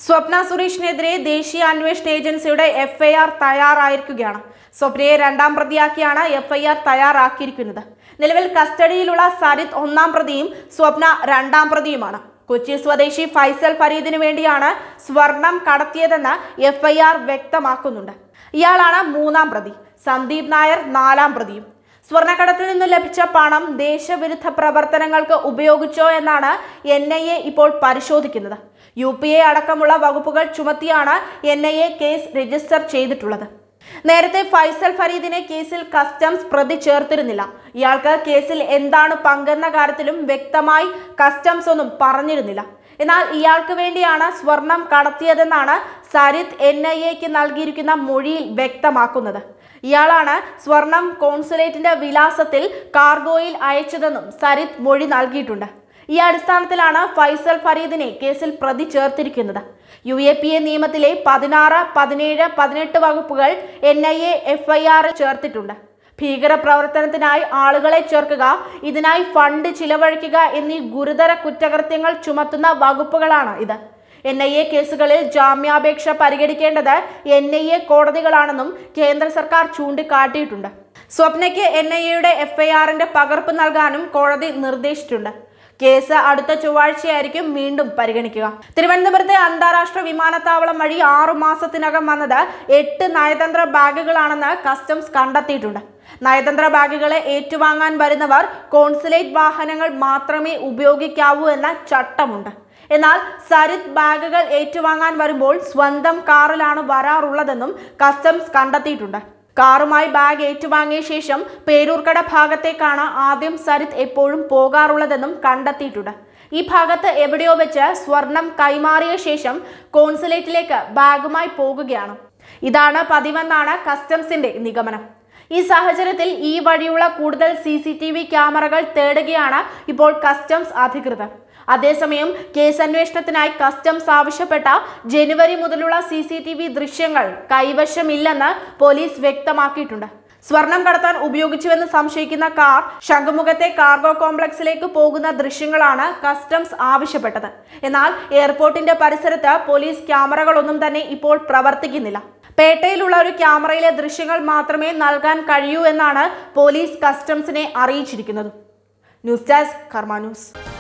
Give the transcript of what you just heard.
സ്വപ്ന സുരേഷിനെതിരെ ദേശീയ അന്വേഷണ ഏജൻസിയുടെ എഫ്ഐആർ തയ്യാറായിരിക്കുകയാണ് സ്വപ്നയെ രണ്ടാം പ്രതിയാക്കിയാണ് എഫ്ഐആർ തയ്യാറാക്കിയിരിക്കുന്നത് നിലവിൽ കസ്റ്റഡിയിലുള്ള സരിത് ഒന്നാം പ്രതിയും സ്വപ്ന രണ്ടാം പ്രതിയുമാണ് കൊച്ചി സ്വദേശി ഫൈസൽ ഫരീദിനു വേണ്ടിയാണ് സ്വർണം കടത്തിയതെന്ന് എഫ്ഐആർ വ്യക്തമാക്കുന്നുണ്ട് ഇയാളാണ് മൂന്നാം പ്രതി സന്ദീപ് നായർ നാലാം പ്രതിയും സ്വർണ്ണക്കടത്തിൽ നിന്ന് ലഭിച്ച പണം ദേശവിരുദ്ധ പ്രവർത്തനങ്ങൾക്ക് ഉപയോഗിച്ചോ എന്നാണ് എൻ ഐ എ ഇപ്പോൾ പരിശോധിക്കുന്നത് യു പി എ അടക്കമുള്ള വകുപ്പുകൾ ചുമത്തിയാണ് N I A case register ചെയ്തിട്ടുള്ളത് നേരത്തെ ഫൈസൽ ഫരീദിനെ കേസിൽ കസ്റ്റംസ് പ്രതി ചേർത്തിരുന്നില്ല ഇയാൾക്ക് കേസിൽ എന്താണ് പങ്കെന്ന കാര്യത്തിലും വ്യക്തമായി കസ്റ്റംസ് ഒന്നും പറഞ്ഞിരുന്നില്ല എന്നാൽ ഇയാൾക്ക് വേണ്ടിയാണ് സ്വർണം കടത്തിയതെന്നാണ് സരിത് എൻ ഐ എക്ക് നൽകിയിരിക്കുന്ന മൊഴിയിൽ വ്യക്തമാക്കുന്നത് ഇയാളാണ് സ്വർണം കോൺസുലേറ്റിന്റെ വിലാസത്തിൽ കാർഗോയിൽ അയച്ചതെന്നും സരിത് മൊഴി നൽകിയിട്ടുണ്ട് ഈ അടിസ്ഥാനത്തിലാണ് ഫൈസൽ ഫരീദിനെ കേസിൽ പ്രതി ചേർത്തിരിക്കുന്നത് യു എ പി എ നിയമത്തിലെ പതിനാറ് പതിനേഴ് പതിനെട്ട് വകുപ്പുകൾ N I A F I R ചേർത്തിട്ടുണ്ട് ഭീകരപ്രവർത്തനത്തിനായി ആളുകളെ ചേർക്കുക ഇതിനായി ഫണ്ട് ചിലവഴിക്കുക എന്നീ ഗുരുതര കുറ്റകൃത്യങ്ങൾ ചുമത്തുന്ന വകുപ്പുകളാണ് ഇത് എൻ ഐ എ കേസുകളിൽ ജാമ്യാപേക്ഷ പരിഗണിക്കേണ്ടത് എൻ ഐ എ കോടതികളാണെന്നും കേന്ദ്ര സർക്കാർ ചൂണ്ടിക്കാട്ടിയിട്ടുണ്ട് സ്വപ്നയ്ക്ക് എൻ ഐ എയുടെ എഫ് ഐ ആറിന്റെ പകർപ്പ് നൽകാനും കോടതി നിർദ്ദേശിച്ചിട്ടുണ്ട് കേസ് അടുത്ത ചൊവ്വാഴ്ചയായിരിക്കും വീണ്ടും പരിഗണിക്കുക തിരുവനന്തപുരത്തെ അന്താരാഷ്ട്ര വിമാനത്താവളം വഴി ആറു മാസത്തിനകം വന്നത് എട്ട് നയതന്ത്ര ബാഗുകളാണെന്ന് കസ്റ്റംസ് കണ്ടെത്തിയിട്ടുണ്ട് നയതന്ത്ര ബാഗുകളെ ഏറ്റുവാങ്ങാൻ വരുന്നവർ കോൺസുലേറ്റ് വാഹനങ്ങൾ മാത്രമേ ഉപയോഗിക്കാവൂ എന്ന ചട്ടമുണ്ട് എന്നാൽ സരിത് ബാഗുകൾ ഏറ്റുവാങ്ങാൻ വരുമ്പോൾ സ്വന്തം കാറിലാണ് വരാറുള്ളതെന്നും കസ്റ്റംസ് കണ്ടെത്തിയിട്ടുണ്ട് കാറുമായി ബാഗ് ഏറ്റുവാങ്ങിയ ശേഷം പേരൂർക്കട ഭാഗത്തേക്കാണ് ആദ്യം സരിത് എപ്പോഴും പോകാറുള്ളതെന്നും കണ്ടെത്തിയിട്ടുണ്ട് ഈ ഭാഗത്ത് എവിടെയോ വെച്ച് സ്വർണം കൈമാറിയ ശേഷം കോൺസുലേറ്റിലേക്ക് ബാഗുമായി പോകുകയാണ് ഇതാണ് പതിവെന്നാണ് കസ്റ്റംസിന്റെ നിഗമനം ഈ സാഹചര്യത്തിൽ ഈ വഴിയുള്ള കൂടുതൽ സി സി ടി വി ക്യാമറകൾ തേടുകയാണ് ഇപ്പോൾ കസ്റ്റംസ് അധികൃതർ അതേസമയം കേസ് അന്വേഷണത്തിനായി കസ്റ്റംസ് ആവശ്യപ്പെട്ട ജനുവരി മുതലുള്ള സി സി ടി വി ദൃശ്യങ്ങൾ കൈവശമില്ലെന്ന് പോലീസ് വ്യക്തമാക്കിയിട്ടുണ്ട് സ്വർണം കടത്താൻ ഉപയോഗിച്ചുവെന്ന് സംശയിക്കുന്ന കാർ ശംഖുമുഖത്തെ കാർഗോ കോംപ്ലക്സിലേക്ക് പോകുന്ന ദൃശ്യങ്ങളാണ് കസ്റ്റംസ് ആവശ്യപ്പെട്ടത് എന്നാൽ എയർപോർട്ടിന്റെ പരിസരത്ത് പോലീസ് ക്യാമറകളൊന്നും തന്നെ ഇപ്പോൾ പ്രവർത്തിക്കുന്നില്ല പേട്ടയിലുള്ള ഒരു ക്യാമറയിലെ ദൃശ്യങ്ങൾ മാത്രമേ നൽകാൻ കഴിയൂ എന്നാണ് പോലീസ് കസ്റ്റംസിനെ അറിയിച്ചിരിക്കുന്നത് ന്യൂസ് ഡെസ്ക് കർമ്മ ന്യൂസ്